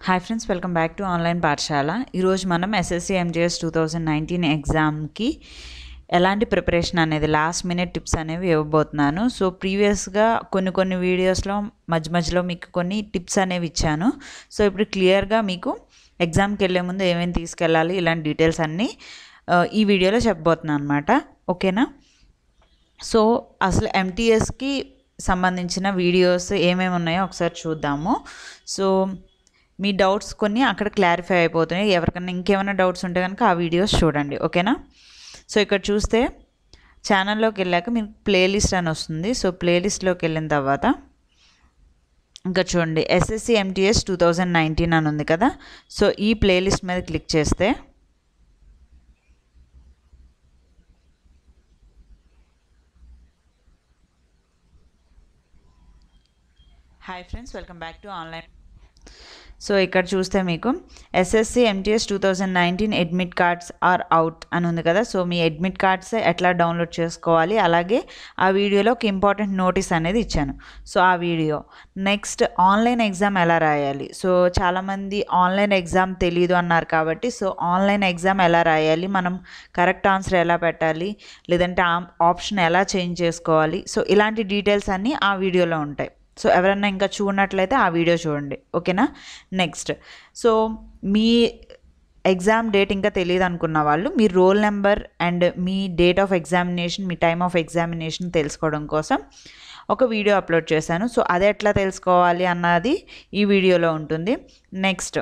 hi friends welcome back to online Pathashala ఈరోజు మనం SSC MTS two thousand nineteen ఎగ్జామ్కి ఎలాంటి ప్రిపరేషన్ అనేది లాస్ట్ మినిట్ టిప్స్ అనేవి ఇవ్వబోతున్నాను సో ప్రీవియస్గా కొన్ని కొన్ని వీడియోస్లో మధ్య మధ్యలో మీకు కొన్ని టిప్స్ అనేవి ఇచ్చాను సో ఇప్పుడు క్లియర్గా మీకు ఎగ్జామ్కి వెళ్ళే ముందు ఏమేమి తీసుకెళ్ళాలి ఇలాంటి డీటెయిల్స్ అన్నీ ఆ, ఈ వీడియోలో చెప్పబోతున్నాను అనమాట ఓకేనా సో అసలు ఎంటీఎస్కి సంబంధించిన వీడియోస్ ఏమేమి ఉన్నాయో ఒకసారి చూద్దాము సో మీ డౌట్స్ కొన్ని అక్కడ క్లారిఫై అయిపోతున్నాయి ఎవరికైనా ఇంకేమైనా డౌట్స్ ఉంటే కనుక ఆ వీడియోస్ చూడండి ఓకేనా సో ఇక్కడ చూస్తే ఛానల్లోకి వెళ్ళాక మీకు ప్లేలిస్ట్ అని వస్తుంది సో ప్లేలిస్ట్లోకి వెళ్ళిన తర్వాత ఇంకా చూడండి SSC MTS two thousand nineteen అని ఉంది కదా సో ఈ ప్లేలిస్ట్ మీద క్లిక్ చేస్తే hi friends welcome back to online so ఇక్కడ చూస్తే మీకు SSC MTS two thousand nineteen admit cards are out అని ఉంది కదా సో మీ అడ్మిట్ కార్డ్స్ ఎట్లా డౌన్లోడ్ చేసుకోవాలి అలాగే ఆ వీడియోలో ఒక ఇంపార్టెంట్ నోటీస్ అనేది ఇచ్చాను సో ఆ వీడియో నెక్స్ట్ ఆన్లైన్ ఎగ్జామ్ ఎలా రాయాలి సో చాలామంది ఆన్లైన్ ఎగ్జామ్ తెలియదు అన్నారు కాబట్టి సో ఆన్లైన్ ఎగ్జామ్ ఎలా రాయాలి మనం కరెక్ట్ ఆన్సర్ ఎలా పెట్టాలి లేదంటే ఆప్షన్ ఎలా చేంజ్ చేసుకోవాలి సో ఇలాంటి డీటెయిల్స్ అన్నీ ఆ వీడియోలో ఉంటాయి సో ఎవరన్నా ఇంకా చూడనట్లయితే ఆ వీడియో చూడండి ఓకేనా నెక్స్ట్ సో మీ ఎగ్జామ్ డేట్ ఇంకా తెలియదు అనుకున్న వాళ్ళు మీ రోల్ నెంబర్ అండ్ మీ డేట్ ఆఫ్ ఎగ్జామినేషన్ మీ టైమ్ ఆఫ్ ఎగ్జామినేషన్ తెలుసుకోవడం కోసం ఒక వీడియో అప్లోడ్ చేశాను సో అది ఎట్లా తెలుసుకోవాలి అన్నది ఈ వీడియోలో ఉంటుంది నెక్స్ట్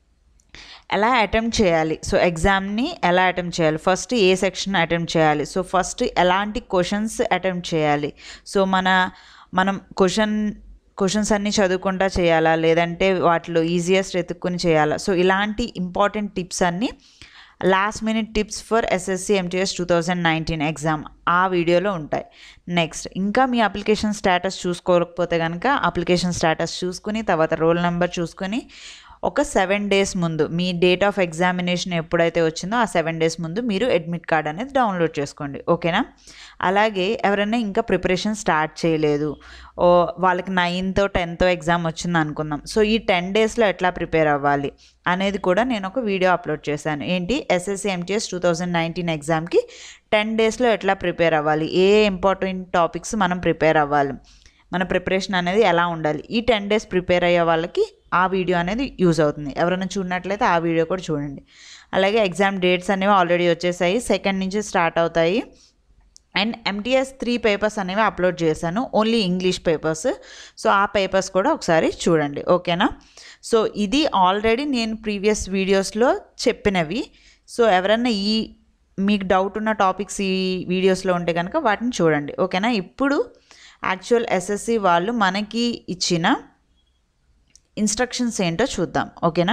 ఎలా అటెంప్ట్ చేయాలి సో ఎగ్జామ్ని ఎలా అటెంప్ట్ చేయాలి ఫస్ట్ ఏ సెక్షన్ అటెంప్ట్ చేయాలి సో ఫస్ట్ ఎలాంటి క్వశ్చన్స్ అటెంప్ట్ చేయాలి సో మన మనం క్వశ్చన్ క్వశ్చన్స్ అన్నీ చదువుకుంటా చేయాలా లేదంటే వాటిలో ఈజియెస్ట్ ఎత్తుక్కుని చేయాలా సో ఇలాంటి ఇంపార్టెంట్ టిప్స్ అన్నీ last minute tips for SSC MTS two thousand nineteen exam ఆ వీడియోలో ఉంటాయి నెక్స్ట్ ఇంకా మీ అప్లికేషన్ స్టేటస్ చూసుకోకపోతే కనుక అప్లికేషన్ స్టేటస్ చూసుకుని తర్వాత రోల్ నెంబర్ చూసుకుని ఒక సెవెన్ డేస్ ముందు మీ డేట్ ఆఫ్ ఎగ్జామినేషన్ ఎప్పుడైతే వచ్చిందో ఆ సెవెన్ డేస్ ముందు మీరు అడ్మిట్ కార్డ్ అనేది డౌన్లోడ్ చేసుకోండి ఓకేనా అలాగే ఎవరైనా ఇంకా ప్రిపరేషన్ స్టార్ట్ చేయలేదు ఓ వాళ్ళకి నైన్తో టెన్తో ఎగ్జామ్ వచ్చింది అనుకుందాం సో ఈ టెన్ డేస్లో ఎట్లా ప్రిపేర్ అవ్వాలి అనేది కూడా నేను ఒక వీడియో అప్లోడ్ చేశాను ఏంటి SSC MTS two thousand nineteen ఎగ్జామ్కి టెన్ డేస్లో ఎట్లా ప్రిపేర్ అవ్వాలి ఏ ఇంపార్టెంట్ టాపిక్స్ మనం ప్రిపేర్ అవ్వాలి మన ప్రిపరేషన్ అనేది ఎలా ఉండాలి ఈ టెన్ డేస్ ప్రిపేర్ అయ్యే వాళ్ళకి ఆ వీడియో అనేది యూజ్ అవుతుంది ఎవరైనా చూడనట్లయితే ఆ వీడియో కూడా చూడండి అలాగే ఎగ్జామ్ డేట్స్ అనేవి ఆల్రెడీ వచ్చేసాయి సెకండ్ నుంచి స్టార్ట్ అవుతాయి అండ్ ఎంటీఎస్ త్రీ పేపర్స్ అనేవి అప్లోడ్ చేశాను ఓన్లీ ఇంగ్లీష్ పేపర్స్ సో ఆ పేపర్స్ కూడా ఒకసారి చూడండి ఓకేనా సో ఇది ఆల్రెడీ నేను ప్రీవియస్ వీడియోస్లో చెప్పినవి సో ఎవరైనా ఈ మీకు డౌట్ ఉన్న టాపిక్స్ ఈ వీడియోస్లో ఉంటే కనుక వాటిని చూడండి ఓకేనా ఇప్పుడు యాక్చువల్ ఎస్ఎస్సి వాళ్ళు మనకి ఇచ్చిన ఇన్స్ట్రక్షన్స్ ఏంటో చూద్దాం ఓకేనా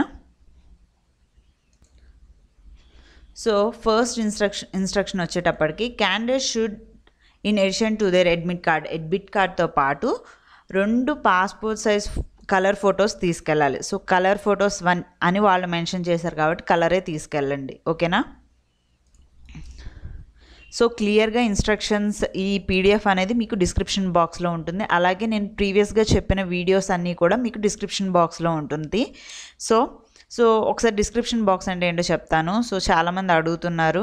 సో ఫస్ట్ ఇన్స్ట్రక్షన్ ఇన్స్ట్రక్షన్ వచ్చేటప్పటికి candidate should in addition to their admit card admit కార్డ్తో పాటు రెండు పాస్పోర్ట్ సైజ్ కలర్ ఫొటోస్ తీసుకెళ్ళాలి సో కలర్ ఫొటోస్ వన్ అని వాళ్ళు మెన్షన్ చేశారు కాబట్టి కలరే తీసుకెళ్ళండి ఓకేనా సో క్లియర్గా ఇన్స్ట్రక్షన్స్ ఈ పీడిఎఫ్ అనేది మీకు డిస్క్రిప్షన్ బాక్స్లో ఉంటుంది అలాగే నేను ప్రీవియస్గా చెప్పిన వీడియోస్ అన్నీ కూడా మీకు డిస్క్రిప్షన్ బాక్స్లో ఉంటుంది సో సో ఒకసారి డిస్క్రిప్షన్ బాక్స్ అంటే ఏంటో చెప్తాను సో చాలామంది అడుగుతున్నారు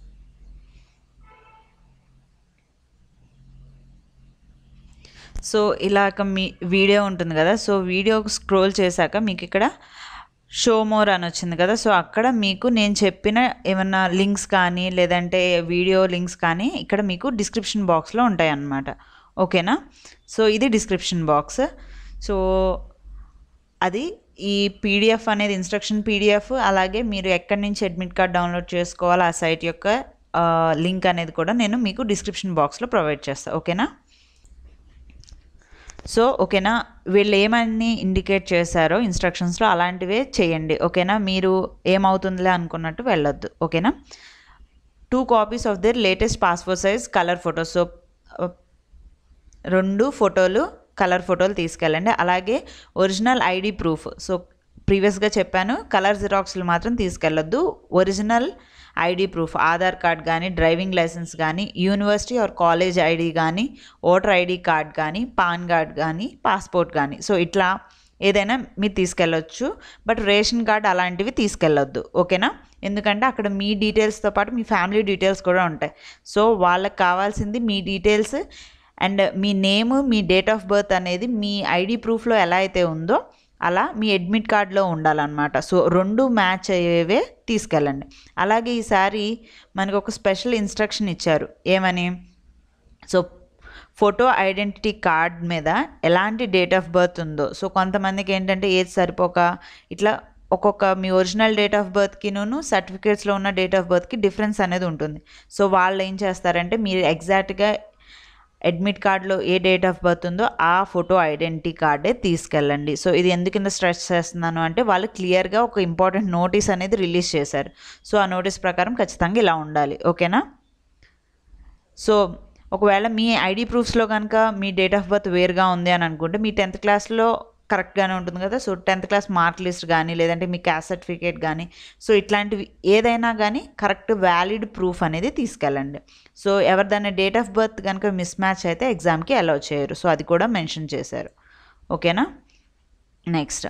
సో ఇలాగ మీ వీడియో ఉంటుంది కదా సో వీడియో స్క్రోల్ చేశాక మీకు ఇక్కడ షో మోర్ అని వచ్చింది కదా సో అక్కడ మీకు నేను చెప్పిన ఏమన్నా లింక్స్ కానీ లేదంటే వీడియో లింక్స్ కానీ ఇక్కడ మీకు డిస్క్రిప్షన్ బాక్స్లో ఉంటాయి అన్నమాట ఓకేనా సో ఇది డిస్క్రిప్షన్ బాక్స్ సో అది ఈ పీడిఎఫ్ అనేది ఇన్స్ట్రక్షన్ పీడిఎఫ్ అలాగే మీరు ఎక్కడి నుంచి అడ్మిట్ కార్డ్ డౌన్లోడ్ చేసుకోవాలో ఆ సైట్ యొక్క లింక్ అనేది కూడా నేను మీకు డిస్క్రిప్షన్ బాక్స్లో ప్రొవైడ్ చేస్తాను ఓకేనా సో ఓకేనా వీళ్ళు ఏమని ఇండికేట్ చేశారో ఇన్స్ట్రక్షన్స్లో అలాంటివే చేయండి ఓకేనా మీరు ఏమవుతుందిలే అనుకున్నట్టు వెళ్ళొద్దు ఓకేనా two copies of their latest passport size colour photos so రెండు ఫోటోలు కలర్ ఫోటోలు తీసుకెళ్ళండి అలాగే ఒరిజినల్ ఐడి ప్రూఫ్ సో ప్రీవియస్గా చెప్పాను కలర్ జిరాక్స్లు మాత్రం తీసుకెళ్ళొద్దు original ID proof Aadhaar card కానీ డ్రైవింగ్ లైసెన్స్ కానీ యూనివర్సిటీ ఆర్ కాలేజ్ ఐడి కానీ ఓటర్ ఐడి కార్డ్ కానీ పాన్ కార్డ్ కానీ పాస్పోర్ట్ కానీ సో ఇట్లా ఏదైనా మీరు తీసుకెళ్ళొచ్చు బట్ రేషన్ కార్డ్ అలాంటివి తీసుకెళ్ళొద్దు ఓకేనా ఎందుకంటే అక్కడ మీ డీటెయిల్స్తో పాటు మీ ఫ్యామిలీ డీటెయిల్స్ కూడా ఉంటాయి సో వాళ్ళకి కావాల్సింది మీ డీటెయిల్స్ అండ్ మీ నేమ్ మీ డేట్ ఆఫ్ బర్త్ అనేది మీ ఐడి ప్రూఫ్లో ఎలా అయితే ఉందో అలా మీ అడ్మిట్ కార్డ్లో ఉండాలన్నమాట సో రెండు మ్యాచ్ అయ్యేవే తీసుకెళ్ళండి అలాగే ఈసారి మనకు ఒక స్పెషల్ ఇన్స్ట్రక్షన్ ఇచ్చారు ఏమని సో ఫోటో ఐడెంటిటీ కార్డ్ మీద ఎలాంటి డేట్ ఆఫ్ బర్త్ ఉందో సో కొంతమందికి ఏంటంటే ఏజ్ సరిపోక ఇట్లా ఒక్కొక్క మీ ఒరిజినల్ డేట్ ఆఫ్ బర్త్కిను సర్టిఫికేట్స్లో ఉన్న డేట్ ఆఫ్ బర్త్కి డిఫరెన్స్ అనేది ఉంటుంది సో వాళ్ళు ఏం చేస్తారంటే మీరు ఎగ్జాక్ట్గా అడ్మిట్ కార్డులో ఏ డేట్ ఆఫ్ బర్త్ ఉందో ఆ ఫోటో ఐడెంటిటీ కార్డే తీసుకెళ్ళండి సో ఇది ఎందుకు ఇంత స్ట్రెస్ చేస్తున్నాను అంటే వాళ్ళు క్లియర్గా ఒక ఇంపార్టెంట్ నోటీస్ అనేది రిలీజ్ చేశారు సో ఆ నోటీస్ ప్రకారం ఖచ్చితంగా ఇలా ఉండాలి ఓకేనా సో ఒకవేళ మీ ఐడి ప్రూఫ్స్లో కనుక మీ డేట్ ఆఫ్ బర్త్ వేరుగా ఉంది అని అనుకుంటే మీ టెన్త్ క్లాస్లో కరెక్ట్గానే ఉంటుంది కదా so tenth class mark list కానీ లేదంటే మీ క్యాస్ట్ సర్టిఫికేట్ కానీ సో ఇట్లాంటివి ఏదైనా కానీ కరెక్ట్ వ్యాలిడ్ ప్రూఫ్ అనేది తీసుకెళ్ళండి సో ఎవరిదైనా డేట్ ఆఫ్ బర్త్ కనుక మిస్ మ్యాచ్ అయితే ఎగ్జామ్కి అలౌ చేయరు సో అది కూడా మెన్షన్ చేశారు ఓకేనా నెక్స్ట్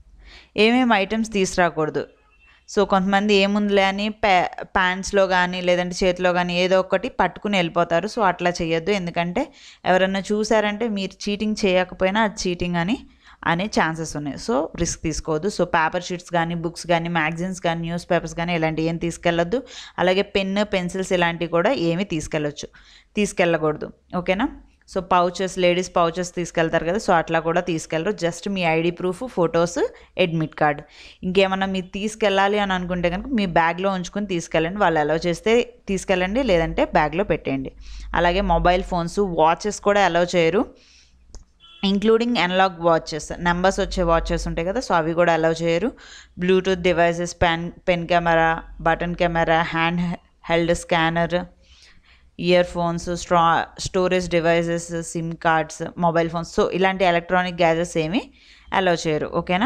ఏమేమి ఐటమ్స్ తీసుకురాకూడదు సో కొంతమంది ఏముందిలే అని ప్యా ప్యాంట్స్లో కానీ లేదంటే చేతిలో కానీ ఏదో ఒకటి పట్టుకుని వెళ్ళిపోతారు సో అట్లా చేయొద్దు ఎందుకంటే ఎవరన్నా చూసారంటే మీరు చీటింగ్ చేయకపోయినా అది చీటింగ్ అని అనే ఛాన్సెస్ ఉన్నాయి సో రిస్క్ తీసుకోవద్దు సో పేపర్ షీట్స్ కానీ బుక్స్ కానీ మ్యాగజైన్స్ కానీ న్యూస్ పేపర్స్ కానీ ఇలాంటివి ఏం తీసుకెళ్ళొద్దు అలాగే పెన్ పెన్సిల్స్ ఇలాంటివి కూడా ఏమీ తీసుకెళ్ళొచ్చు తీసుకెళ్ళకూడదు ఓకేనా సో పౌచెస్ లేడీస్ పౌచెస్ తీసుకెళ్తారు కదా సో అట్లా కూడా తీసుకెళ్ళరు జస్ట్ మీ ID proof photos admit card ఇంకేమన్నా మీరు తీసుకెళ్ళాలి అని అనుకుంటే కనుక మీ బ్యాగ్లో ఉంచుకొని తీసుకెళ్ళండి వాళ్ళు అలౌ చేస్తే తీసుకెళ్ళండి లేదంటే బ్యాగ్లో పెట్టేయండి అలాగే మొబైల్ ఫోన్స్ వాచెస్ కూడా అలౌ చేయరు ఇంక్లూడింగ్ అనలాగ్ వాచెస్ నెంబర్స్ వచ్చే వాచెస్ ఉంటాయి కదా సో అవి కూడా అలౌ చేయరు Bluetooth devices pen pen camera button camera handheld scanner earphones స్ట్రా storage devices sim cards mobile phones so ఇలాంటి ఎలక్ట్రానిక్ గ్యాజెట్స్ ఏమీ అలౌ చేయరు ఓకేనా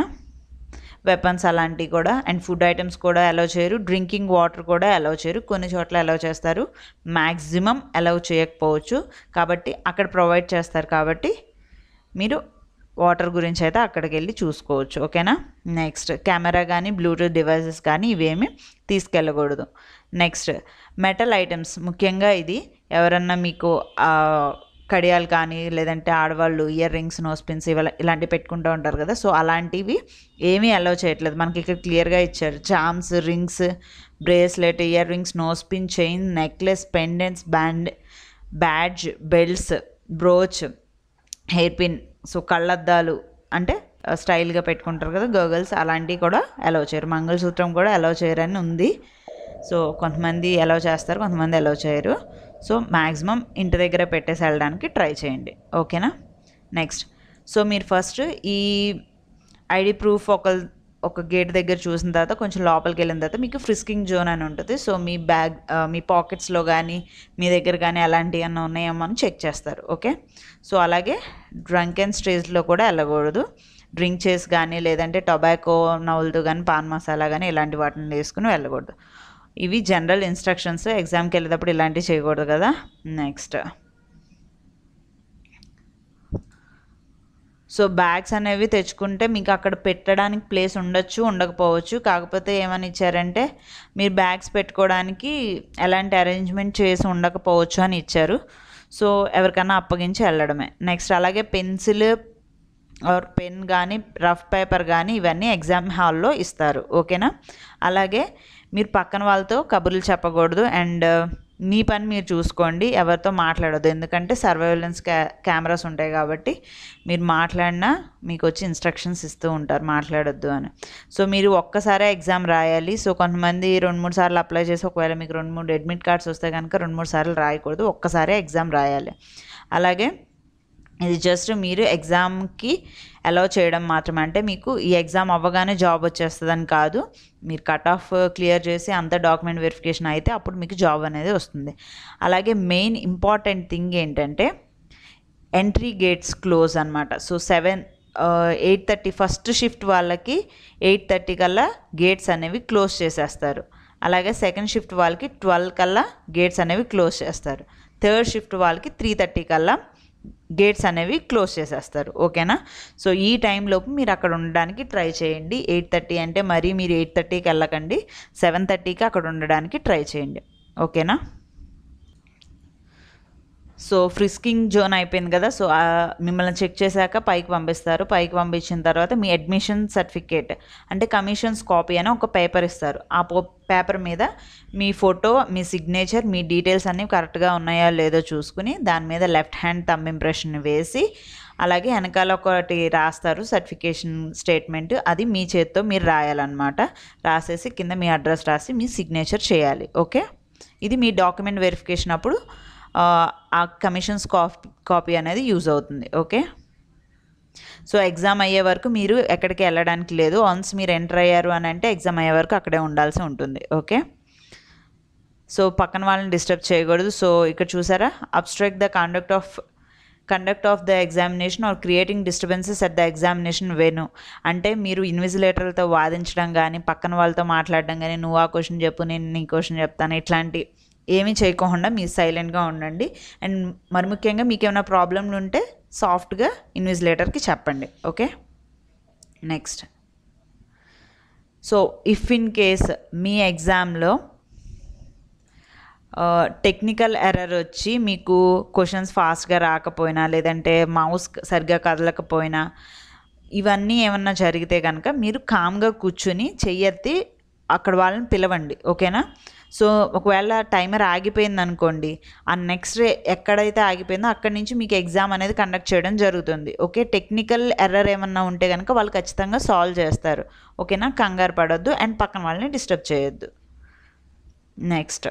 వెపన్స్ అలాంటివి కూడా అండ్ ఫుడ్ ఐటమ్స్ కూడా అలౌ చేయరు డ్రింకింగ్ వాటర్ కూడా అలౌ చేయరు కొన్ని చోట్ల అలౌ చేస్తారు మ్యాక్సిమం అలౌ చేయకపోవచ్చు కాబట్టి అక్కడ ప్రొవైడ్ చేస్తారు కాబట్టి మీరు వాటర్ గురించి అయితే అక్కడికి వెళ్ళి చూసుకోవచ్చు ఓకేనా నెక్స్ట్ కెమెరా కానీ బ్లూటూత్ డివైసెస్ కానీ ఇవేమి తీసుకెళ్ళకూడదు నెక్స్ట్ మెటల్ ఐటమ్స్ ముఖ్యంగా ఇది ఎవరన్నా మీకు ఆ, కడియాలు కానీ లేదంటే ఆడవాళ్ళు ఇయర్ రింగ్స్ నోస్ పిన్స్ ఇవ ఇలాంటివి పెట్టుకుంటూ ఉంటారు కదా సో అలాంటివి ఏమీ అలౌ చేయట్లేదు మనకి ఇక్కడ క్లియర్గా ఇచ్చారు charms rings bracelet earrings nose pin chain necklace pendants band badge belts brooch hair pin so కళ్ళద్దాలు అంటే స్టైల్గా పెట్టుకుంటారు కదా గర్గల్స్ అలాంటివి కూడా అలౌ చేయరు మంగళసూత్రం కూడా అలౌ చేయరని ఉంది సో కొంతమంది అలౌ చేస్తారు కొంతమంది అలౌ చేయరు సో మ్యాక్సిమం ఇంటి దగ్గర పెట్టేసి వెళ్ళడానికి ట్రై చేయండి ఓకేనా నెక్స్ట్ సో మీరు ఫస్ట్ ఈ ఐడి ప్రూఫ్ ఒక ఒక గేట్ దగ్గర చూసిన తర్వాత కొంచెం లోపలికి వెళ్ళిన తర్వాత మీకు ఫ్రిస్కింగ్ జోన్ అని ఉంటుంది సో మీ బ్యాగ్ ఆ, మీ పాకెట్స్లో కానీ మీ దగ్గర కానీ అలాంటివి అన్న ఉన్నాయేమో అని చెక్ చేస్తారు ఓకే సో అలాగే డ్రంక్ అండ్ స్టేజ్లో కూడా వెళ్ళకూడదు డ్రింక్ చేసి కానీ లేదంటే టొబాకో నవ్వులతో కానీ పాన్ మసాలా కానీ ఇలాంటి వాటిని వేసుకుని వెళ్ళకూడదు ఇవి జనరల్ ఇన్స్ట్రక్షన్స్ ఎగ్జామ్కి వెళ్ళేటప్పుడు ఇలాంటివి చేయకూడదు కదా నెక్స్ట్ సో బ్యాగ్స్ అనేవి తెచ్చుకుంటే మీకు అక్కడ పెట్టడానికి ప్లేస్ ఉండొచ్చు ఉండకపోవచ్చు కాకపోతే ఏమని ఇచ్చారంటే మీరు బ్యాగ్స్ పెట్టుకోవడానికి ఎలాంటి అరేంజ్మెంట్ చేసి ఉండకపోవచ్చు అని ఇచ్చారు సో ఎవరికైనా అప్పగించి వెళ్ళడమే నెక్స్ట్ అలాగే పెన్సిల్ ఆర్ పెన్ కానీ రఫ్ పేపర్ కానీ ఇవన్నీ ఎగ్జామ్ హాల్లో ఇస్తారు ఓకేనా అలాగే మీరు పక్కన వాళ్ళతో కబుర్లు చెప్పకూడదు అండ్ మీ పని మీరు చూసుకోండి ఎవరితో మాట్లాడొద్దు ఎందుకంటే సర్వైలెన్స్ క్యా కెమెరాస్ ఉంటాయి కాబట్టి మీరు మాట్లాడినా మీకు వచ్చి ఇన్స్ట్రక్షన్స్ ఇస్తూ ఉంటారు మాట్లాడొద్దు అని సో మీరు ఒక్కసారే ఎగ్జామ్ రాయాలి సో కొంతమంది రెండు మూడు సార్లు అప్లై చేసి ఒకవేళ మీకు రెండు మూడు అడ్మిట్ కార్డ్స్ వస్తే కనుక రెండు మూడు సార్లు రాయకూడదు ఒక్కసారే ఎగ్జామ్ రాయాలి అలాగే ఇది జస్ట్ మీరు ఎగ్జామ్కి అలౌ చేయడం మాత్రమే అంటే మీకు ఈ ఎగ్జామ్ అవ్వగానే జాబ్ వచ్చేస్తుందని కాదు మీరు కట్ ఆఫ్ క్లియర్ చేసి అంత డాక్యుమెంట్ వెరిఫికేషన్ అయితే అప్పుడు మీకు జాబ్ అనేది వస్తుంది అలాగే మెయిన్ ఇంపార్టెంట్ థింగ్ ఏంటంటే ఎంట్రీ గేట్స్ క్లోజ్ అనమాట so seven eight thirty first shift వాళ్ళకి ఎయిట్ థర్టీ కల్లా గేట్స్ అనేవి క్లోజ్ చేసేస్తారు అలాగే సెకండ్ షిఫ్ట్ వాళ్ళకి ట్వెల్వ్ కల్లా గేట్స్ అనేవి క్లోజ్ చేస్తారు థర్డ్ షిఫ్ట్ వాళ్ళకి త్రీ థర్టీ కల్లా గేట్స్ అనేవి క్లోజ్ చేసేస్తారు ఓకేనా సో ఈ టైంలోపు మీరు అక్కడ ఉండడానికి ట్రై చేయండి ఎయిట్ థర్టీ అంటే మరీ మీరు ఎయిట్ థర్టీకి వెళ్ళకండి సెవెన్ థర్టీకి అక్కడ ఉండడానికి ట్రై చేయండి ఓకేనా సో ఫ్రిస్కింగ్ జోన్ అయిపోయింది కదా సో ఆ మిమ్మల్ని చెక్ చేశాక పైకి పంపిస్తారు పైకి పంపించిన తర్వాత మీ అడ్మిషన్ సర్టిఫికేట్ అంటే కమిషన్స్ కాపీ అని ఒక పేపర్ ఇస్తారు ఆ పో పేపర్ మీద మీ ఫోటో మీ సిగ్నేచర్ మీ డీటెయిల్స్ అన్నీ కరెక్ట్గా ఉన్నాయా లేదో చూసుకుని దాని మీద లెఫ్ట్ హ్యాండ్ థమ్ ఇంప్రెషన్ వేసి అలాగే వెనకాల ఒకటి రాస్తారు సర్టిఫికేషన్ స్టేట్మెంట్ అది మీ చేత్తో మీరు రాయాలన్నమాట రాసేసి కింద మీ అడ్రస్ రాసి మీ సిగ్నేచర్ చేయాలి ఓకే ఇది మీ డాక్యుమెంట్ వెరిఫికేషన్ అప్పుడు ఆ, ఆ కమిషన్స్ కాపీ కాపీ అనేది యూజ్ అవుతుంది ఓకే సో ఎగ్జామ్ అయ్యే వరకు మీరు ఎక్కడికి వెళ్ళడానికి లేదు వన్స్ మీరు ఎంటర్ అయ్యారు అని అంటే ఎగ్జామ్ అయ్యే వరకు అక్కడే ఉండాల్సి ఉంటుంది ఓకే సో పక్కన వాళ్ళని డిస్టర్బ్ చేయకూడదు సో ఇక్కడ చూసారా abstract the conduct of conduct of the examination or creating disturbances at the examination venue అంటే మీరు ఇన్విజిలేటర్లతో వాదించడం కానీ పక్కన వాళ్ళతో మాట్లాడడం కానీ నువ్వు ఆ క్వశ్చన్ చెప్పు నేను నీ క్వశ్చన్ చెప్తాను ఇట్లాంటి ఏమీ చేయకుండా మీరు సైలెంట్గా ఉండండి అండ్ మరి ముఖ్యంగా మీకు ఏమైనా ప్రాబ్లంలు ఉంటే సాఫ్ట్గా ఇన్విజిలేటర్కి చెప్పండి okay next so if in case మీ ఎగ్జామ్లో టెక్నికల్ ఎర్రర్ వచ్చి మీకు క్వశ్చన్స్ ఫాస్ట్గా రాకపోయినా లేదంటే మౌస్ సరిగ్గా కదలకపోయినా ఇవన్నీ ఏమన్నా జరిగితే కనుక మీరు కామ్గా కూర్చుని చెయ్యెత్తి అక్కడ వాళ్ళని పిలవండి ఓకేనా సో ఒకవేళ టైమర్ ఆగిపోయింది అనుకోండి ఆ నెక్స్ట్ ఎక్కడైతే ఆగిపోయిందో అక్కడి నుంచి మీకు ఎగ్జామ్ అనేది కండక్ట్ చేయడం జరుగుతుంది ఓకే టెక్నికల్ ఎర్రర్ ఏమన్నా ఉంటే కనుక వాళ్ళు ఖచ్చితంగా సాల్వ్ చేస్తారు ఓకేనా కంగారు పడొద్దు అండ్ పక్కన వాళ్ళని డిస్టర్బ్ చేయొద్దు నెక్స్ట్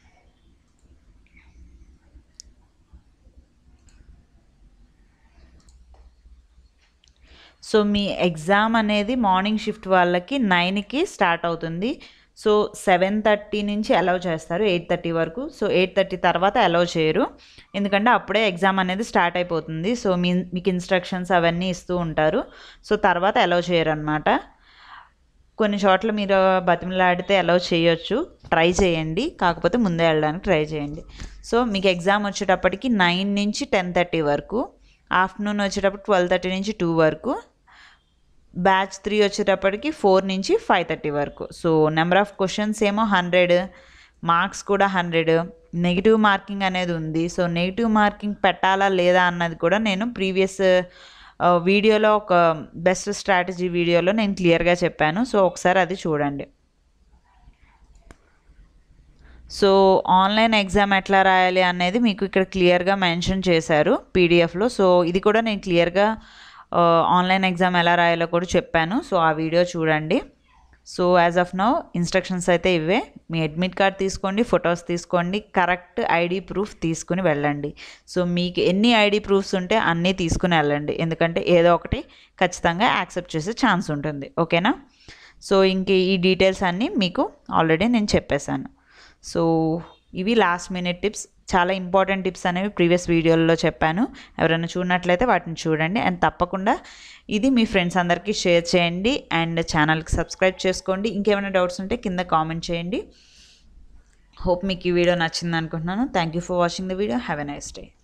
సో మీ ఎగ్జామ్ అనేది మార్నింగ్ షిఫ్ట్ వాళ్ళకి నైన్కి స్టార్ట్ అవుతుంది సో సెవెన్ థర్టీ నుంచి అలౌ చేస్తారు ఎయిట్ థర్టీ వరకు సో ఎయిట్ థర్టీ తర్వాత అలౌ చేయరు ఎందుకంటే అప్పుడే ఎగ్జామ్ అనేది స్టార్ట్ అయిపోతుంది సో మీ మీకు ఇన్స్ట్రక్షన్స్ అవన్నీ ఇస్తూ ఉంటారు సో తర్వాత అలౌ చేయరు అనమాట కొన్ని చోట్ల మీరు బతిమలాడితే అలౌ చేయొచ్చు ట్రై చేయండి కాకపోతే ముందే వెళ్ళడానికి ట్రై చేయండి సో మీకు ఎగ్జామ్ వచ్చేటప్పటికి నైన్ నుంచి టెన్ థర్టీ వరకు ఆఫ్టర్నూన్ వచ్చేటప్పుడు ట్వెల్వ్ థర్టీ నుంచి టూ వరకు బ్యాచ్ త్రీ వచ్చేటప్పటికి ఫోర్ నుంచి ఫైవ్ థర్టీ వరకు సో నెంబర్ ఆఫ్ క్వశ్చన్స్ ఏమో హండ్రెడ్ మార్క్స్ కూడా హండ్రెడ్ నెగిటివ్ మార్కింగ్ అనేది ఉంది సో నెగిటివ్ మార్కింగ్ పెట్టాలా లేదా అన్నది కూడా నేను ప్రీవియస్ వీడియోలో ఒక బెస్ట్ స్ట్రాటజీ వీడియోలో నేను క్లియర్గా చెప్పాను సో ఒకసారి అది చూడండి సో ఆన్లైన్ ఎగ్జామ్ ఎట్లా రాయాలి అనేది మీకు ఇక్కడ క్లియర్గా మెన్షన్ చేశారు పీడిఎఫ్లో సో ఇది కూడా నేను క్లియర్గా ఆన్లైన్ ఎగ్జామ్ ఎలా రాయాలో కూడా చెప్పాను సో ఆ వీడియో చూడండి so as of now instructions అయితే ఇవే మీ అడ్మిట్ కార్డ్ తీసుకోండి ఫొటోస్ తీసుకోండి కరెక్ట్ ఐడి ప్రూఫ్ తీసుకుని వెళ్ళండి సో మీకు ఎన్ని ఐడి ప్రూఫ్స్ ఉంటే అన్నీ తీసుకుని వెళ్ళండి ఎందుకంటే ఏదో ఒకటి ఖచ్చితంగా యాక్సెప్ట్ చేసే ఛాన్స్ ఉంటుంది ఓకేనా సో ఇంక ఈ డీటెయిల్స్ అన్నీ మీకు ఆల్రెడీ నేను చెప్పేశాను సో ఇవి లాస్ట్ మినిట్ టిప్స్ చాలా ఇంపార్టెంట్ టిప్స్ అనేవి ప్రీవియస్ వీడియోల్లో చెప్పాను ఎవరైనా చూడనట్లయితే వాటిని చూడండి అండ్ తప్పకుండా ఇది మీ ఫ్రెండ్స్ అందరికీ షేర్ చేయండి అండ్ ఛానల్కి సబ్స్క్రైబ్ చేసుకోండి ఇంకేమైనా డౌట్స్ ఉంటే కింద కామెంట్ చేయండి హోప్ మీకు ఈ వీడియో నచ్చింది అనుకుంటున్నాను thank you for watching the video have a nice day